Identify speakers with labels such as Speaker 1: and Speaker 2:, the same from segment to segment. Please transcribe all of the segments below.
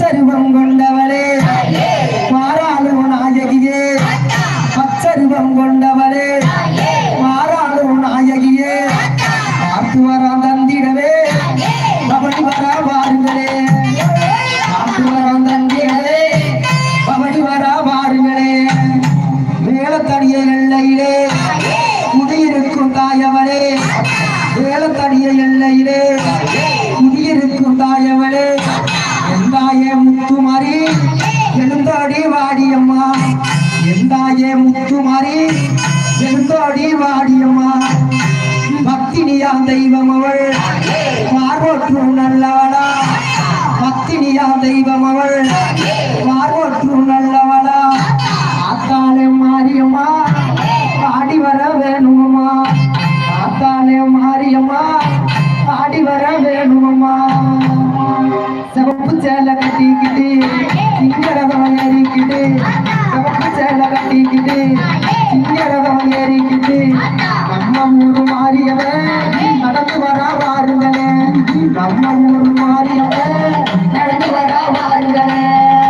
Speaker 1: பச்சருவம் கொண்டவளே மாறாளும் நாயகியே பச்சருவம் கொண்டவளே மாறாளும் நாயகியே பார்த்து வரா தந்திடவே பவனி வரா வாருங்களே பார்த்து வரா தந்திடவே பவனி வரா வாருங்களே மேலத்தடிய எல்லையிலே குடியிருக்கும் தாயவளே மேலத்தடிய எல்லையிலே குடியிருக்கும் தாயவளே எந்தாயே முத்துமாரி எழுந்தாடி வாடியம்மா எந்தாயே முத்துமாரி எழுந்தாடி வாடியம்மா பக்தினியா தெய்வம் அவள் பார்வற்றும் நல்லவளா பக்தினியா தெய்வம் அவள் பார்வற்றும் நல்லவளா ஆத்தாலே மாரியம்மா ஆடி வர வேணுமம்மா ஆத்தாலே மாரியம்மா ஆடி வர வேணுமம்மா சிவப்பு சேலை கட்டிக்கிட்டு சிங்கரதம் ஏறிக்கிட்டு சிவப்பு சேலை கட்டிக்கிட்டு சிங்கரதம் ஏறிக்கிட்டு நம்ம ஊரு மாறியவன் நடந்து வர வாருங்களே நம்ம ஊரு மாறியவன் நடந்து வர வாருங்களே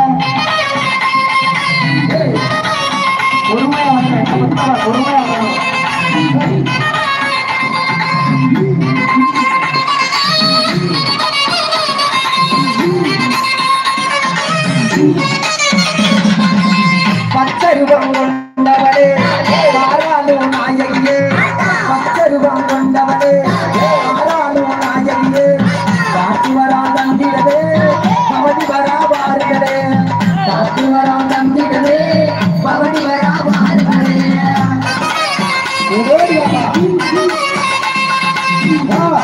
Speaker 1: ஏய், பொறுமையா வரணும் சமத்தா பொறுமையா வரணும் பச்சருவம் கொண்டவளே ஆறாலும் நாயகியே பச்சருவம் கொண்டவளே ஆறாலும் நாயகியே காத்து வரா தந்திடவே பவனி வரா வாருங்களே காத்து வரா தந்திடவே பவனி வரா வாருங்களே ஓடியாமா. வா.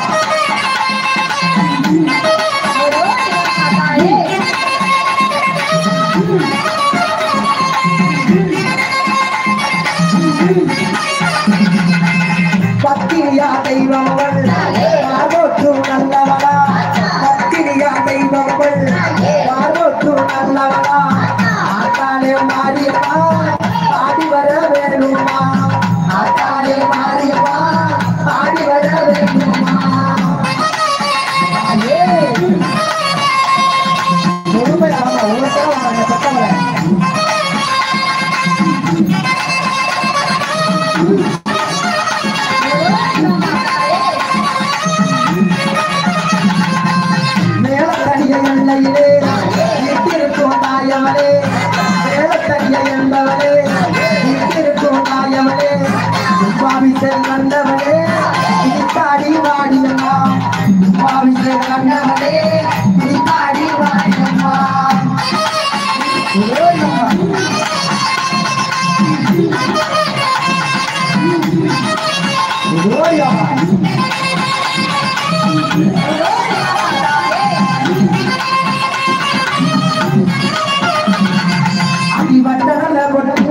Speaker 1: பத்திரியா தெய்வம் அவள் பார்வோற்றும் நல்லவளா பத்திரியா தெய்வம் அவள் பார்வோற்றும் நல்லவளா ஆத்தாலே மாரியம்மா ஆடி வர வேணுமா ஆத்தாலே மாரியம்மா ஆடி வர வேணுமா ஐயே. பொறுமையா வாங்க, ஒவ்வொருத்தரும் வாங்க, பெத்தவங்க. மேலத்தடிய எல்லையிலே நிற்கிருக்கும் நாயவளே மேலத்தடிய என்பவளே நிற்கிருக்கும் நாயவளே பாவிசல் கண்டவளே இடித்தாடி வாடியம்மா பாவிசல் கண்டவளே இடித்தாடி வாடியம்மா ஓயம்மா. ஓயம்மா. அடிவட்டல கொண்டு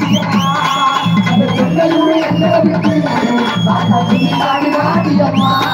Speaker 1: Thank you.